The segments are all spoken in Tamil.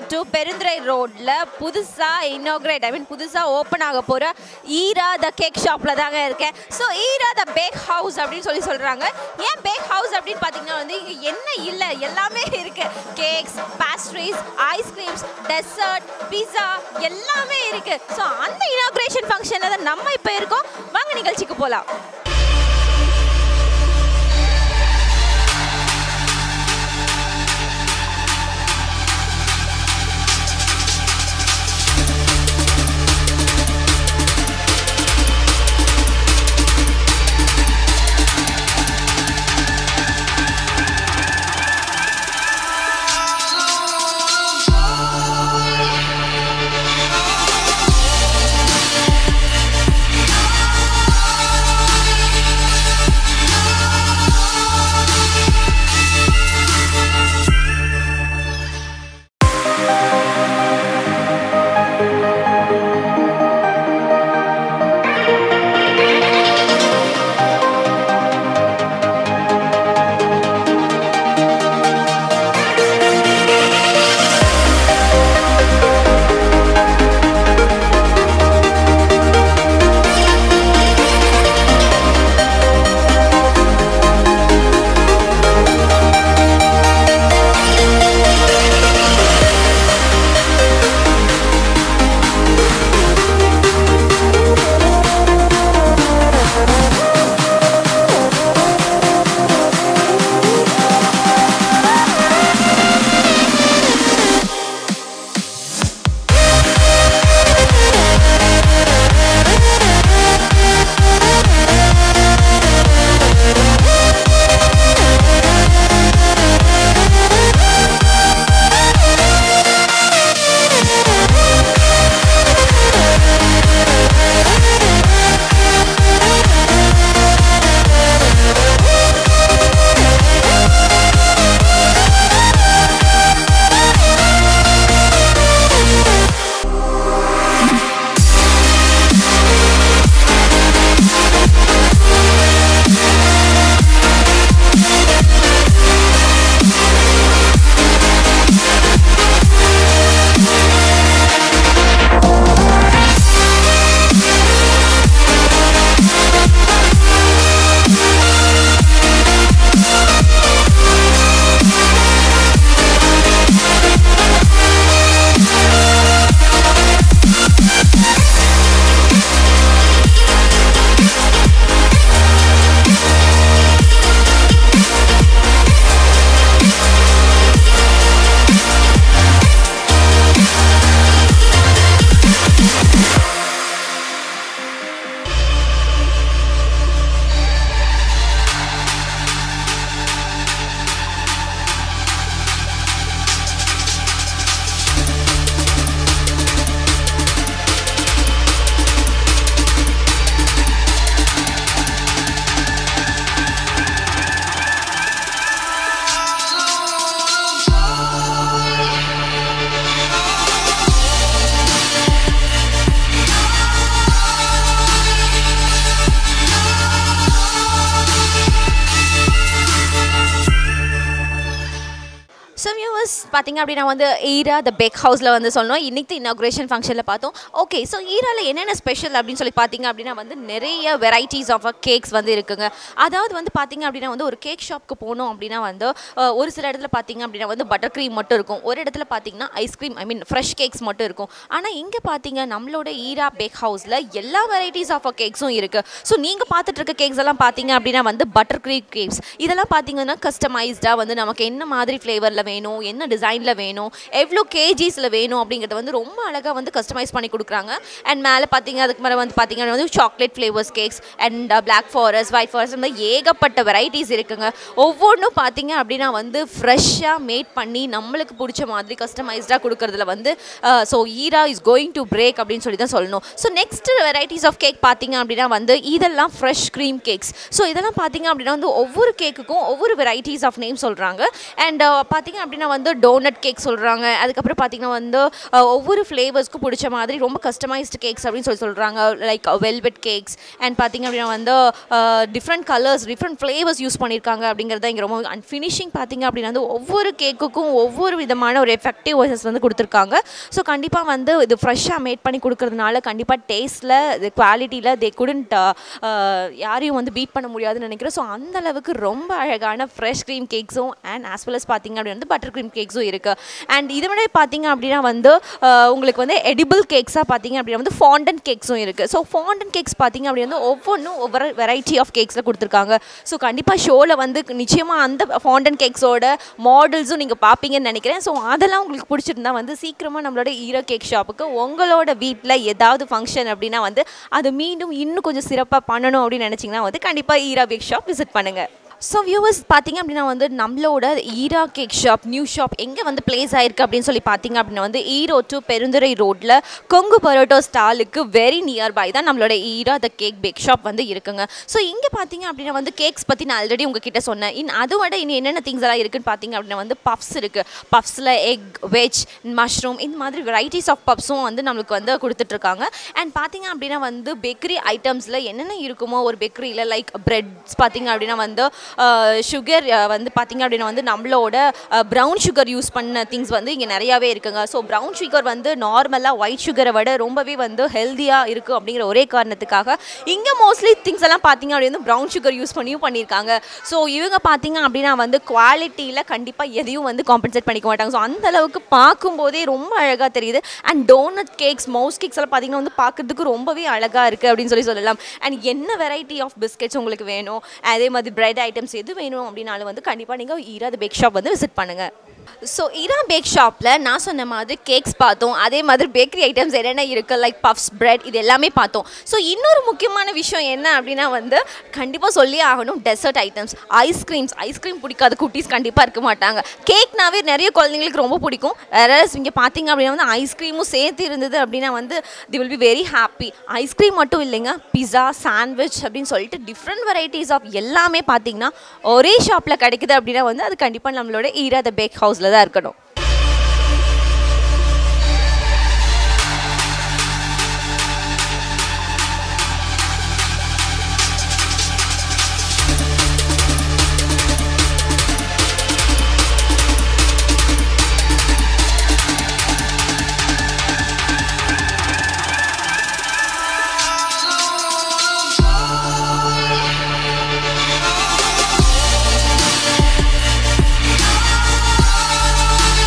டு பெருந்துறை ரோட்ல புதுசா இனோகிரேட் ஐ மீன் புதுசா ஓப்பன் ஆக போற ஈரா த கேக் ஷாப்ல தாங்க இருக்கேன் so Eera the bake house அப்படின்னு சொல்லி சொல்றாங்க ஏன் பேக் ஹவுஸ் அப்படின்னு பார்த்தீங்கன்னா வந்து இங்க என்ன இல்லை எல்லாமே இருக்கு cakes pastries ice creams dessert pizza எல்லாமே இருக்கு ஸோ அந்த இனாக்ரேஷன் ஃபங்க்ஷனில் தான் நம்ம இப்போ இருக்கோம் வாங்க நிகழ்ச்சிக்கு போகலாம் ஸோ வியூவர்ஸ் பார்த்தீங்க அப்படின்னா வந்து ஈரா த பேக் ஹவுஸில் வந்து சொன்னோம் இன்னைக்கு இனாக்ரேஷன் ஃபங்க்ஷனில் பார்த்தோம் ஓகே ஸோ ஈராவில் என்னென்ன ஸ்பெஷல் அப்படின்னு சொல்லி பார்த்தீங்க அப்படின்னா வந்து நிறைய வெரைட்டிஸ் ஆஃப் கேக்ஸ் வந்து இருக்குங்க அதாவது வந்து பார்த்தீங்க அப்படின்னா வந்து ஒரு கேக் ஷாப்க்கு போனோம் அப்படின்னா வந்து அஹ், ஒரு சில இடத்துல பார்த்தீங்க அப்படின்னா வந்து பட்டர் க்ரீம் மட்டும் இருக்கும் ஒரு இடத்துல பார்த்தீங்கன்னா ice cream I mean fresh cakes மட்டும் இருக்கும் ஆனால் இங்கே பார்த்தீங்க நம்மளோட ஈரா பேக் ஹவுஸில் எல்லா வெரைட்டிஸ் ஆஃப் கேக்ஸும் இருக்குது ஸோ நீங்கள் பார்த்துட்டு இருக்க கேக்ஸ் எல்லாம் பார்த்தீங்க அப்படின்னா வந்து பட்டர் க்ரீம் கேக்ஸ் இதெல்லாம் பார்த்தீங்கன்னா கஸ்டமைஸ்டாக வந்து நமக்கு என்ன மாதிரி ஃப்ளேவரில் வேணும் என்ன டிசைனில் வேணும் எவ்வளோ கேஜிஸில் வேணும் அப்படிங்கிறத வந்து ரொம்ப அழகாக வந்து கஸ்டமைஸ் பண்ணி கொடுக்குறாங்க அண்ட் மேலே பார்த்தீங்க அதுக்கு மேலே வந்து பார்த்தீங்கன்னா வந்து chocolate flavours cakes and black forest white forest இந்த மாதிரி ஏகப்பட்ட வெரைட்டிஸ் இருக்குங்க ஒவ்வொன்றும் பார்த்தீங்க அப்படின்னா வந்து ஃப்ரெஷ்ஷாக மேட் பண்ணி நம்மளுக்கு பிடிச்ச மாதிரி கஸ்டமைஸ்டாக கொடுக்கறதுல வந்து so Eera is going to break அப்படின்னு சொல்லி தான் சொல்லணும் so next varieties of cake பார்த்தீங்க அப்படின்னா வந்து இதெல்லாம் ஃப்ரெஷ் க்ரீம் கேக்ஸ் ஸோ இதெல்லாம் பார்த்தீங்க அப்படின்னா வந்து ஒவ்வொரு கேக்குக்கும் ஒவ்வொரு வெரைட்டிஸ் ஆஃப் நேம் சொல்கிறாங்க அண்ட் பார்த்தீங்க அப்படின்னா வந்து டோனட் கேக் சொல்கிறாங்க அதுக்கப்புறம் பார்த்தீங்கன்னா வந்து அஹ், ஒவ்வொரு ஃப்ளேவர்ஸ்க்கும் பிடிச்ச மாதிரி ரொம்ப கஸ்டமைஸ்டு கேக்ஸ் அப்படின்னு சொல்லி சொல்கிறாங்க லைக் வெல்வெட் கேக்ஸ் அண்ட் பார்த்தீங்க அப்படின்னா வந்து different colours different flavours use பண்ணியிருக்காங்க அப்படிங்கிறது இங்கே ரொம்ப அண்ட் ஃபினிஷிங் பார்த்தீங்க அப்படின்னா வந்து ஒவ்வொரு கேக்குக்கும் ஒவ்வொரு விதமான ஒரு எஃபெக்டிவ் வாய்ஸஸ் வந்து கொடுத்துருக்காங்க ஸோ கண்டிப்பாக வந்து இது ஃப்ரெஷ்ஷாக மேட் பண்ணி கொடுக்கறதுனால கண்டிப்பாக டேஸ்ட்டில் இது குவாலிட்டியில் தே குடண்ட் யாரையும் வந்து பீட் பண்ண முடியாதுன்னு நினைக்கிறேன் ஸோ அந்த அளவுக்கு ரொம்ப அழகான ஃப்ரெஷ் க்ரீம் கேக்ஸும் அண்ட் ஆஸ் வெல் அஸ் பார்த்தீங்க அப்படின்னா வந்து பட்டர் க்ரீம் கேக்ஸும் இருக்குது அண்ட் இதை விட பார்த்தீங்க அப்படின்னா வந்து அஹ், உங்களுக்கு வந்து எடிபிள் கேக்ஸாக பார்த்தீங்க அப்படின்னா வந்து ஃபாண்டன் கேக்ஸும் இருக்குது ஸோ ஃபாண்டன் கேக்ஸ் பார்த்தீங்க அப்படின்னா வந்து ஒவ்வொன்றும் ஒவ்வொரு வெரைட்டி ஆஃப் கேக்ஸில் கொடுத்துருக்காங்க ஸோ கண்டிப்பாக ஷோவில் வந்து நிச்சயமாக அந்த ஃபாண்டன் கேக்ஸோட மாடல்ஸும் நீங்கள் பார்ப்பீங்கன்னு நினைக்கிறேன் ஸோ அதெல்லாம் உங்களுக்கு பிடிச்சிருந்தா வந்து சீக்கிரமாக நம்மளோட ஈரோ கேக் ஷாப்புக்கு உங்களோட வீட்டில் ஏதாவது ஃபங்க்ஷன் அப்படின்னா வந்து அது மீண்டும் இன்னும் கொஞ்சம் சிறப்பாக பண்ணணும் அப்படின்னு நினச்சிங்கன்னா வந்து கண்டிப்பாக ஈரா கேக் ஷாப் விசிட் பண்ணுங்கள் ஸோ வியூவர்ஸ் பார்த்தீங்க அப்படின்னா வந்து நம்மளோட Eera cake shop new shop எங்கே வந்து பிளேஸ் ஆயிருக்கு அப்படின்னு சொல்லி பார்த்தீங்க அப்படின்னா வந்து ஈரோடு டு பெருந்துறை ரோட்டில் கொங்கு பரோட்டோ ஸ்டாலுக்கு வெரி நியர்பை தான் நம்மளோட Eera the cake bake shop வந்து இருக்குங்க ஸோ இங்கே பார்த்தீங்க அப்படின்னா வந்து கேக்ஸ் பற்றி நான் ஆல்ரெடி உங்ககிட்ட சொன்னேன் இன் அதை விட இன்னும் என்னென்ன திங்ஸ் எல்லாம் இருக்குன்னு பார்த்தீங்க அப்படின்னா வந்து பஃப்ஸ் இருக்குது பஃப்ஸில் எக் வெஜ் மஷ்ரூம் இந்த மாதிரி வெரைட்டிஸ் ஆஃப் பப்ஸும் வந்து நம்மளுக்கு வந்து கொடுத்துட்ருக்காங்க அண்ட் பார்த்தீங்க அப்படின்னா வந்து பேக்கரி ஐட்டம்ஸில் என்னென்ன இருக்குமோ ஒரு பேக்கரியில் லைக் பிரெட்ஸ் பார்த்தீங்க அப்படின்னா வந்து சுகர் வந்து பார்த்தீங்க அப்படின்னா வந்து நம்மளோட ப்ரௌன் சுகர் யூஸ் பண்ண திங்ஸ் வந்து இங்கே நிறையாவே இருக்குங்க ஸோ ப்ரௌன் சுகர் வந்து நார்மலாக ஒயிட் சுகரை விட ரொம்பவே வந்து ஹெல்த்தியாக இருக்குது அப்படிங்கிற ஒரே காரணத்துக்காக இங்கே மோஸ்ட்லி திங்ஸ் எல்லாம் பார்த்தீங்க அப்படின்னா ப்ரௌன் சுகர் யூஸ் பண்ணியும் பண்ணியிருக்காங்க ஸோ இவங்க பார்த்தீங்க அப்படின்னா வந்து குவாலிட்டியில் கண்டிப்பாக எதையும் வந்து காம்பன்சேட் பண்ணிக்க மாட்டாங்க ஸோ அந்த அளவுக்கு பார்க்கும்போதே ரொம்ப அழகாக தெரியுது and donut cakes mousse cakes எல்லாம் பார்த்தீங்கன்னா வந்து பார்க்கறதுக்கு ரொம்பவே அழகாக இருக்குது அப்படின்னு சொல்லி சொல்லலாம் அண்ட் என்ன வெரைட்டி ஆஃப் பிஸ்கெட்ஸ் உங்களுக்கு வேணும் அதே மாதிரி பிரெட் ஐட்டம்ஸ் எது வேணும் அப்படின்னாலும் வந்து கண்டிப்பாக நீங்கள் ஈரா பேக் ஷாப் வந்து விசிட் பண்ணுங்கள் ஸோ ஈரா பேக் ஷாப்பில் நான் சொன்ன மாதிரி கேக்ஸ் பார்த்தோம் அதே மாதிரி பேக்கரி ஐட்டம்ஸ் என்னென்ன இருக்குது லைக் பஃப்ஸ் பிரெட் இது எல்லாமே பார்த்தோம் ஸோ இன்னொரு முக்கியமான விஷயம் என்ன அப்படின்னா வந்து கண்டிப்பாக சொல்லி ஆகணும் டெசர்ட் ஐட்டம்ஸ் ஐஸ்கிரீம்ஸ் ஐஸ்கிரீம் பிடிக்காத குட்டீஸ் கண்டிப்பாக இருக்க மாட்டாங்க கேக்னாவே நிறைய குழந்தைங்களுக்கு ரொம்ப பிடிக்கும் வேற இங்கே பார்த்தீங்க அப்படின்னா வந்து ஐஸ்கிரீமும் சேர்த்து இருந்தது அப்படின்னா வந்து they will be very happy ice cream மட்டும் இல்லைங்க பிஸா சாண்ட்விச் அப்படின்னு சொல்லிட்டு டிஃப்ரெண்ட் வெரைட்டிஸ் ஆஃப் எல்லாமே பார்த்தீங்கன்னா ஒரே ஷாப்பில் கிடைக்குது அப்படின்னா வந்து அது கண்டிப்பாக நம்மளோட ஈரா த பேக் ஹவுஸில் தான் இருக்கணும் Thank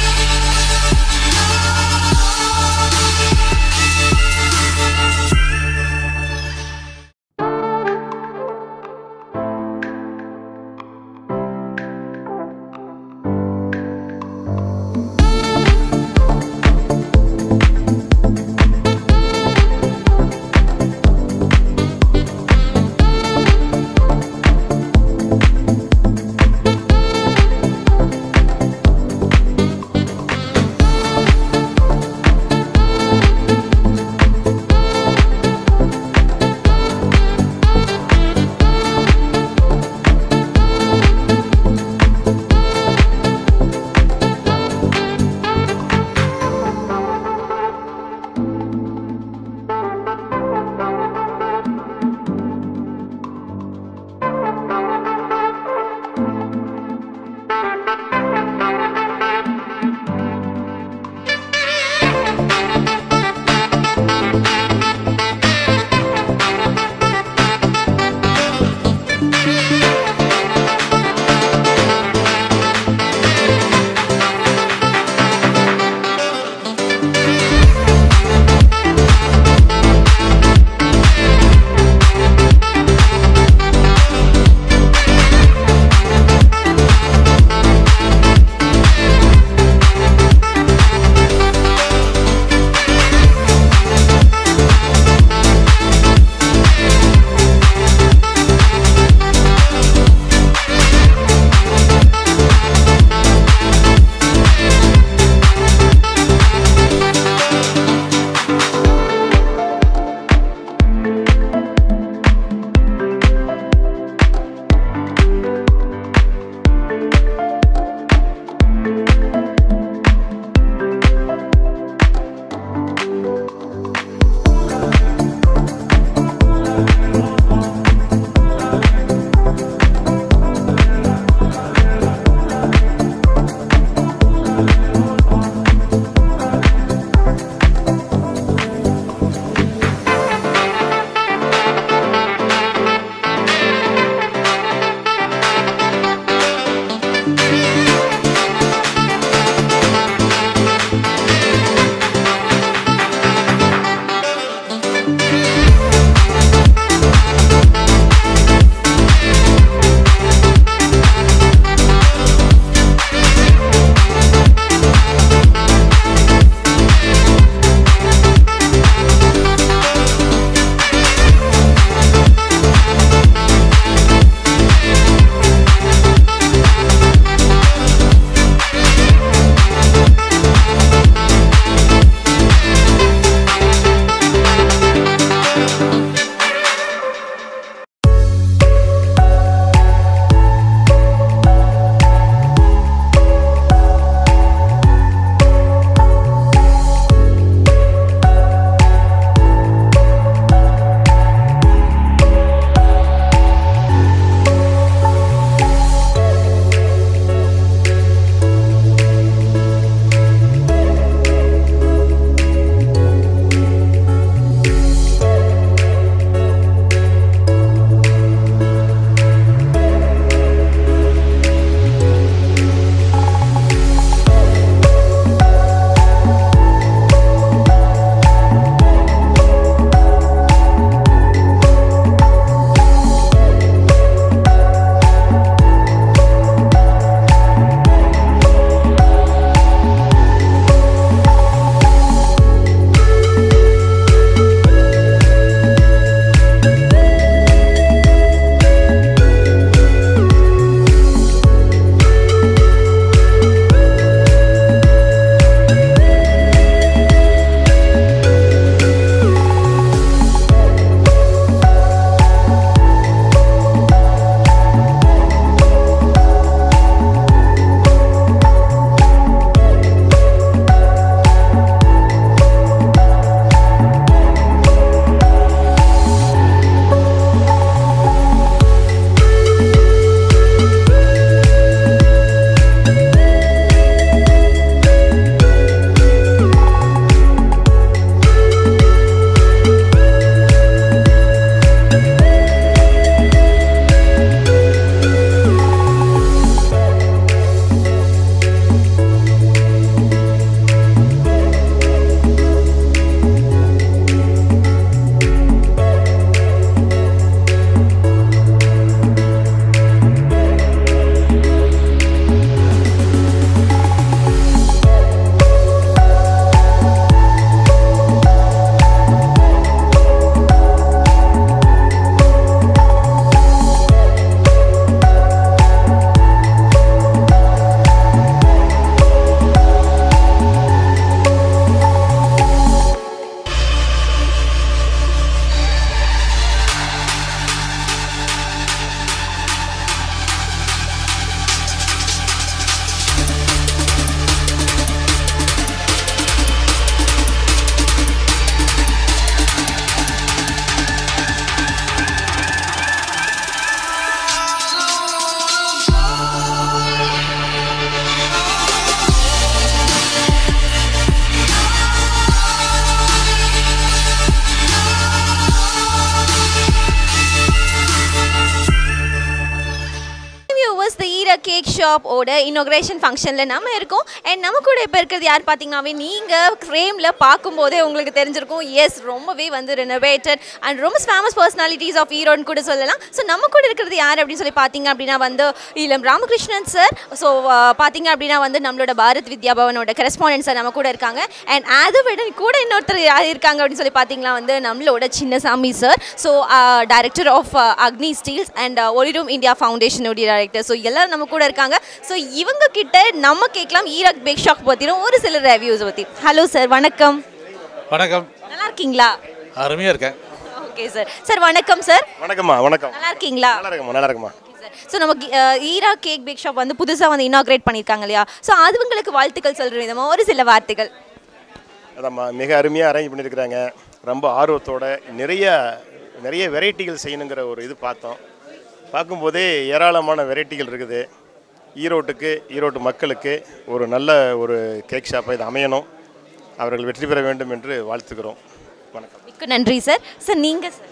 ஷாப்போட இனாக்ரேஷன் ஃபங்க்ஷனில் நம்ம இருக்கோம் அண்ட் நம்ம கூட இப்போ இருக்கிறது யார் பார்த்தீங்கன்னாவே நீங்கள் ஃப்ரேமில் பார்க்கும்போதே உங்களுக்கு தெரிஞ்சிருக்கும் எஸ் ரொம்பவே வந்து ரெனோவேட்டட் அண்ட் ரொம்ப ஃபேமஸ் பர்சனாலிட்டிஸ் ஆஃப் ஈரோடு கூட சொல்லலாம் ஸோ நம்ம கூட இருக்கிறது யார் அப்படின்னு சொல்லி பார்த்தீங்க அப்படின்னா வந்து இளம் ராமகிருஷ்ணன் சார் ஸோ பார்த்தீங்க அப்படின்னா வந்து நம்மளோட பாரத் வித்யா பவனோட கரெஸ்பாண்டன்ட் சார் நம்ம கூட இருக்காங்க அண்ட் அதை விட கூட இன்னொருத்தர் யார் இருக்காங்க அப்படின்னு சொல்லி பார்த்தீங்கன்னா வந்து நம்மளோட Chinnasamy sir so director of Agni steels and Olirum India ஃபவுண்டேஷனுடைய டைரக்டர் ஸோ எல்லாரும் நம்ம கூட இருக்காங்க ஸோ இவங்க கிட்ட நம்ம கேட்கலாம் ஈராக் பேக் ஷாக் பற்றின ஒரு சில ரிவ்யூஸ் பற்றி ஹலோ சார் வணக்கம் வணக்கம் நல்லா இருக்கீங்களா அருமையாக இருக்கேன் ஓகே சார் சார் வணக்கம் சார் வணக்கம்மா வணக்கம் நல்லா இருக்கீங்களா நல்லா இருக்குமா நல்லா இருக்குமா ஸோ நம்ம அஹ், ஈரா கேக் பேக் ஷாப் வந்து புதுசாக வந்து இனாக்ரேட் பண்ணியிருக்காங்க இல்லையா ஸோ அதுங்களுக்கு வாழ்த்துக்கள் சொல்கிற விதமாக ஒரு சில வார்த்தைகள் அதாம்மா மிக அருமையாக அரேஞ்ச் பண்ணியிருக்கிறாங்க ரொம்ப ஆர்வத்தோட நிறைய நிறைய வெரைட்டிகள் செய்யணுங்கிற ஒரு இது பார்த்தோம் பார்க்கும்போதே ஏராளமான வெரைட்டிகள் இருக்குது ஈரோட்டுக்கு ஈரோட்டு மக்களுக்கு ஒரு நல்ல ஒரு கேக் ஷாப்பை இது அமையணும் அவர்கள் வெற்றி பெற வேண்டும் என்று வாழ்த்துக்கிறோம் வணக்கம் மிக்க நன்றி சார் சார் நீங்கள் சார்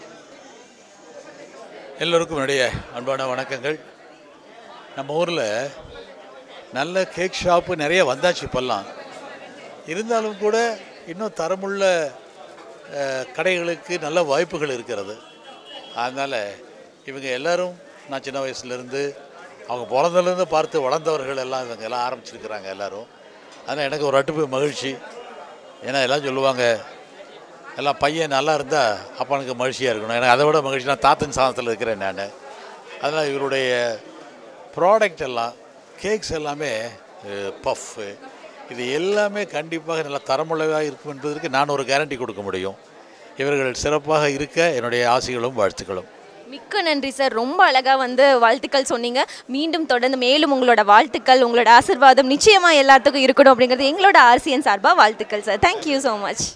எல்லோருக்கும் என்னுடைய அன்பான வணக்கங்கள் நம்ம ஊரில் நல்ல கேக் ஷாப்பு நிறைய வந்தாச்சு இப்போல்லாம் இருந்தாலும் கூட இன்னும் தரமுள்ள அஹ், கடைகளுக்கு நல்ல வாய்ப்புகள் இருக்கிறது அதனால் இவங்க எல்லாரும் நான் சின்ன வயசுலேருந்து அவங்க பிறந்ததுலேருந்து பார்த்து வளர்ந்தவர்கள் எல்லாம் இவங்க எல்லாம் ஆரம்பிச்சிருக்கிறாங்க எல்லாரும் அதனால் எனக்கு ஒரு அட்டுப்பு மகிழ்ச்சி ஏன்னா எல்லாம் சொல்லுவாங்க எல்லாம் பையன் நல்லா இருந்தால் அப்பனுக்கு மகிழ்ச்சியாக இருக்கணும் எனக்கு அதை விட மகிழ்ச்சி நான் தாத்தன் சாதத்தில் இருக்கிறேன் நான் அதனால் இவருடைய ப்ராடக்ட் எல்லாம் கேக்ஸ் எல்லாமே பஃப்பு இது எல்லாமே கண்டிப்பாக நல்ல தரமுள்ளதாக இருக்கும் என்பதற்கு நான் ஒரு கேரண்டி கொடுக்க முடியும் இவர்கள் சிறப்பாக இருக்க என்னுடைய ஆசைகளும் வாழ்த்துக்களும் மிக்க நன்றி சார் ரொம்ப அழகாக வந்து வாழ்த்துக்கள் சொன்னீங்க மீண்டும் தொடர்ந்து மேலும் உங்களோட வாழ்த்துக்கள் உங்களோட ஆசிர்வாதம் நிச்சயமாக எல்லாத்துக்கும் இருக்கணும் அப்படிங்கிறது எங்களோட ஆர்சிஎன் சார்பாக வாழ்த்துக்கள் sir thank you so much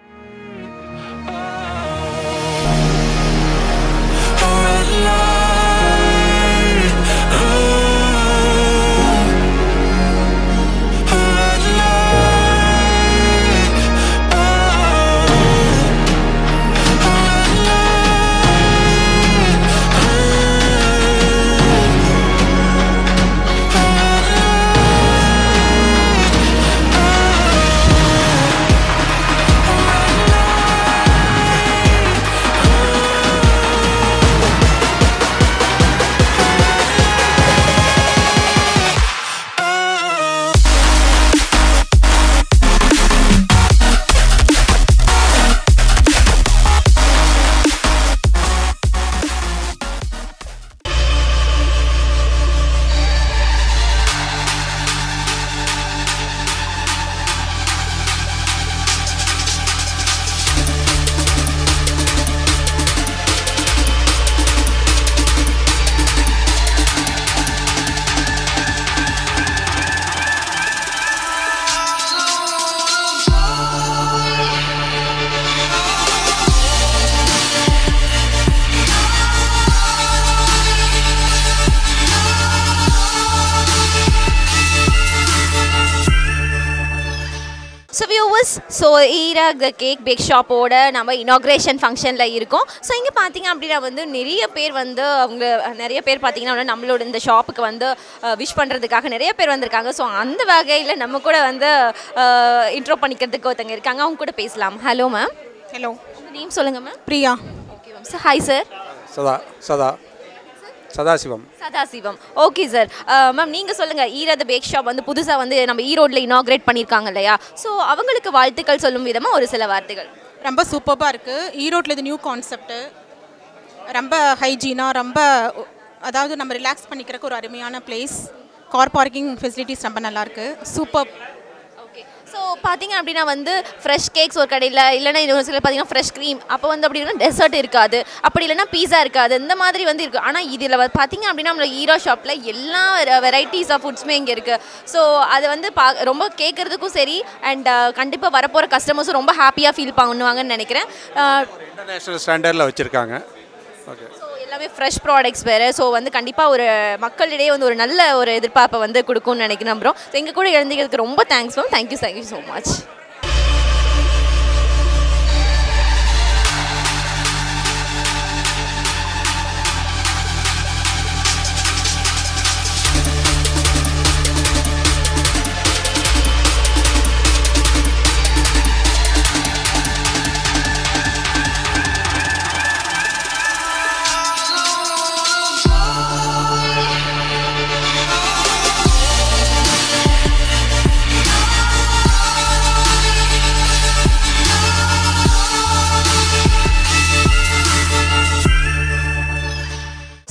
so viewers so Eera the cake bake ஷாப்போட நம்ம இனாக்ரேஷன் ஃபங்க்ஷனில் இருக்கோம் ஸோ இங்கே பார்த்தீங்க அப்படின்னா வந்து நிறைய பேர் வந்து அவங்க நிறைய பேர் பார்த்தீங்கன்னா வந்து நம்மளோட இந்த ஷாப்புக்கு வந்து விஷ் பண்ணுறதுக்காக நிறைய பேர் வந்திருக்காங்க ஸோ அந்த வகையில் நம்ம கூட வந்து இன்ட்ரோ பண்ணிக்கிறதுக்கு ஒருத்தங்க இருக்காங்க அவங்க கூட பேசலாம் ஹலோ மேம் ஹலோ உங்கள் நேம் சொல்லுங்கள் ma'am Priya okay ma'am sir hi sir Sada Sada Sadasivam Sadasivam okay sir ma'am நீங்கள் சொல்லுங்கள் ஈரது பேக் ஷாப் வந்து புதுசாக வந்து நம்ம ஈரோட்டில் இனாக்ரேட் பண்ணியிருக்காங்க இல்லையா ஸோ அவங்களுக்கு வாழ்த்துக்கள் சொல்லும் விதமாக ஒரு சில வார்த்தைகள் ரொம்ப சூப்பராக இருக்குது ஈரோட்டில் இது நியூ கான்செப்ட்டு ரொம்ப ஹைஜீனாக ரொம்ப அதாவது நம்ம ரிலாக்ஸ் பண்ணிக்கிறதுக்கு ஒரு அருமையான பிளேஸ் கார் பார்க்கிங் ஃபெசிலிட்டிஸ் ரொம்ப நல்லாயிருக்கு சூப்பர் ஓகே ஸோ பார்த்தீங்க அப்படின்னா வந்து ஃப்ரெஷ் கேக்ஸ் ஒரு கடையில் இல்லைன்னா இது ஒரு சில பார்த்தீங்கன்னா ஃப்ரெஷ் க்ரீம் அப்போ வந்து அப்படி இல்லைன்னா டெசர்ட் இருக்காது அப்படி இல்லைன்னா பீஸா இருக்காது இந்த மாதிரி வந்து இருக்குது ஆனால் இதில் பார்த்தீங்க அப்படின்னா நம்மள ஈரோ ஷாப்பில் எல்லா வெரைட்டிஸ் ஆஃப் ஃபுட்ஸுமே இங்கே இருக்குது ஸோ அது வந்து பா ரொம்ப கேட்குறதுக்கும் சரி அண்ட் கண்டிப்பாக வரப்போகிற கஸ்டமர்ஸும் ரொம்ப ஹாப்பியாக ஃபீல் பண்ணுவாங்கன்னு நினைக்கிறேன் இன்டர்நேஷ்னல் ஸ்டாண்டர்டில் வச்சுருக்காங்க ஓகே ஸோ எல்லாமே ஃப்ரெஷ் ப்ராடக்ட்ஸ் வேறு ஸோ வந்து கண்டிப்பாக ஒரு மக்களிடையே வந்து ஒரு நல்ல ஒரு எதிர்பார்ப்பை வந்து கொடுக்கும்னு நினைக்கிறேன் நம்புறோம் ஸோ எங்கள் கூட இழந்துக்கிறதுக்கு ரொம்ப thanks ma'am thank you thank you so much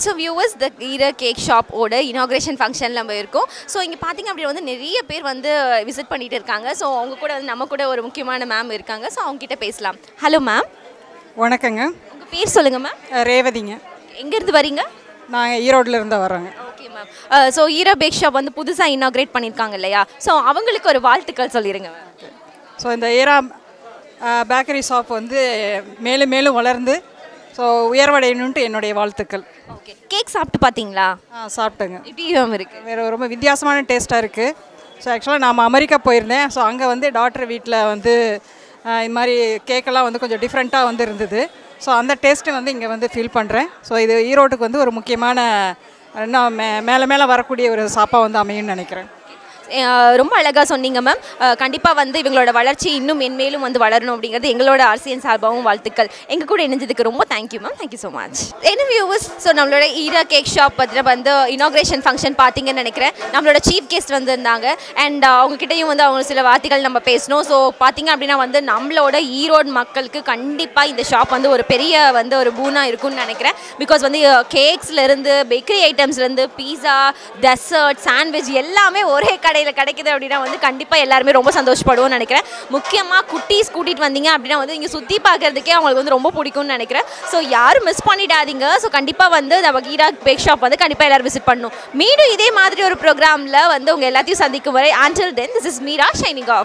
so viewers the Eera cake ஷாப்போட இனாக்ரேஷன் ஃபங்க்ஷன் நம்ம இருக்கோம் ஸோ இங்கே பார்த்தீங்க அப்படின்னா வந்து நிறைய பேர் வந்து விசிட் பண்ணிட்டு இருக்காங்க ஸோ அவங்க கூட வந்து நம்ம கூட ஒரு முக்கியமான மேம் இருக்காங்க ஸோ அவங்க கிட்ட பேசலாம் ஹலோ மேம் வணக்கங்க உங்கள் பேர் சொல்லுங்கள் மேம் அஹ் ரேவதிங்க எங்கேருந்து வரீங்க நாங்கள் ஈரோட்டில் இருந்து வரோங்க okay ma'am so Eera bake shop வந்து புதுசாக இனாக்ரேட் பண்ணியிருக்காங்க இல்லையா ஸோ அவங்களுக்கு ஒரு வாழ்த்துக்கள் சொல்லிடுங்க மேம் ஸோ இந்த ஈரா பேக்கரி ஷாப் வந்து மேலும் மேலும் வளர்ந்து ஸோ உயர்வடையணுன்ட்டு என்னுடைய வாழ்த்துக்கள் ஓகே கேக் சாப்பிட்டு பார்த்தீங்களா ஆ சாப்பிட்டேங்க எப்படி மேம் இருக்குது வேறு ரொம்ப வித்தியாசமான டேஸ்ட்டாக இருக்குது ஸோ ஆக்சுவலாக நான் அமெரிக்கா போயிருந்தேன் ஸோ அங்கே வந்து டாக்டர் வீட்டில் வந்து ஆ, இது மாதிரி கேக்கெல்லாம் வந்து கொஞ்சம் டிஃப்ரெண்ட்டாக வந்து இருந்தது ஸோ அந்த டேஸ்ட்டு வந்து இங்கே வந்து ஃபீல் பண்ணுறேன் ஸோ இது ஈரோட்டுக்கு வந்து ஒரு முக்கியமான இன்னும் மே மேலே மேலே வரக்கூடிய ஒரு சாப்பாக வந்து அமையும்னு நினைக்கிறேன் அஹ் ரொம்ப அழகாக சொன்னீங்க மேம் கண்டிப்பாக வந்து இவங்களோட வளர்ச்சி இன்னும் மென்மேலும் வந்து வளரணும் அப்படிங்கிறது எங்களோட ஆர்சிஎன் சார்பாகவும் வாழ்த்துக்கள் எங்கள் கூட இணைஞ்சதுக்கு ரொம்ப thank you ma'am thank you so much என்ன வியூவர்ஸ் ஸோ நம்மளோட ஈரா கேக் ஷாப் பற்றின வந்து இனாக்ரேஷன் ஃபங்க்ஷன் பார்த்தீங்கன்னு நினைக்கிறேன் நம்மளோட சீஃப் கெஸ்ட் வந்திருந்தாங்க அண்ட் அவங்ககிட்டயும் வந்து அவங்க சில வார்த்தைகள் நம்ம பேசணும் ஸோ பார்த்தீங்க அப்படின்னா வந்து நம்மளோட ஈரோடு மக்களுக்கு கண்டிப்பாக இந்த ஷாப் வந்து ஒரு பெரிய வந்து ஒரு பூனாக இருக்கும்னு நினைக்கிறேன் பிகாஸ் வந்து கேக்ஸ்லேருந்து பேக்கரி ஐட்டம்ஸ்லேருந்து பீஸா டெசர்ட் சாண்ட்விச் எல்லாமே ஒரே கடையில் கிடைக்குது அப்படின்னா வந்து கண்டிப்பாக எல்லாருமே ரொம்ப சந்தோஷப்படுவோம்னு நினைக்கிறேன் முக்கியமாக குட்டீஸ் கூட்டிகிட்டு வந்தீங்க அப்படின்னா வந்து இங்கே சுற்றி பார்க்கறதுக்கே அவங்களுக்கு வந்து ரொம்ப பிடிக்கும்னு நினைக்கிறேன் ஸோ யாரும் மிஸ் பண்ணிடாதீங்க ஸோ கண்டிப்பாக வந்து நம்ம கீரா பேக் ஷாப் வந்து கண்டிப்பாக எல்லாரும் விசிட் பண்ணணும் மீண்டும் இதே மாதிரி ஒரு ப்ரோக்ராமில் வந்து உங்கள் எல்லாத்தையும் சந்திக்கும் வரை until then this is Meera signing of